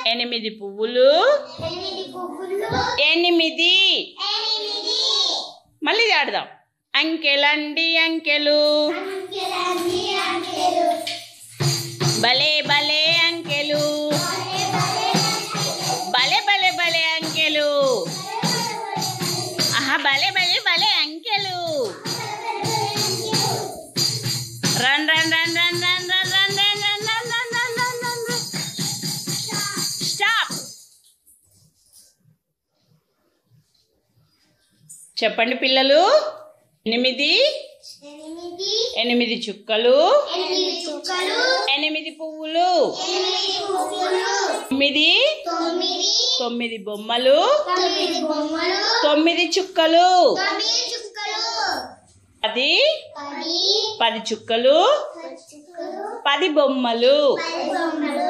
ఎనిమిది పువ్వులు ఎనిమిది పువ్వులు ఎనిమిది ఎనిమిది మళ్ళీ ఇది ఆడదాం అంకెలండి అంకెలు అంకెలండి అంకెలు భలే భలే అంకెలు భలే భలే భలే అంకెలు ఆహా భలే భలే భలే అంకెలు run run run run run run run run run run run run run run run stop చెప్పండి పిల్లలు ఎనిమిది ఎనిమిది ఎనిమిది చుక్కలు ఎనిమిది చుక్కలు ఎనిమిది పువ్వులు ఎనిమిది పువ్వులు తొమ్మిది తొమ్మిది తొమ్మిది బొమ్మలు తొమ్మిది బొమ్మలు తొమ్మిది చుక్కలు తొమ్మిది చుక్కలు పది పది పది చుక్కలు పది చుక్కలు పది బొమ్మలు పది బొమ్మలు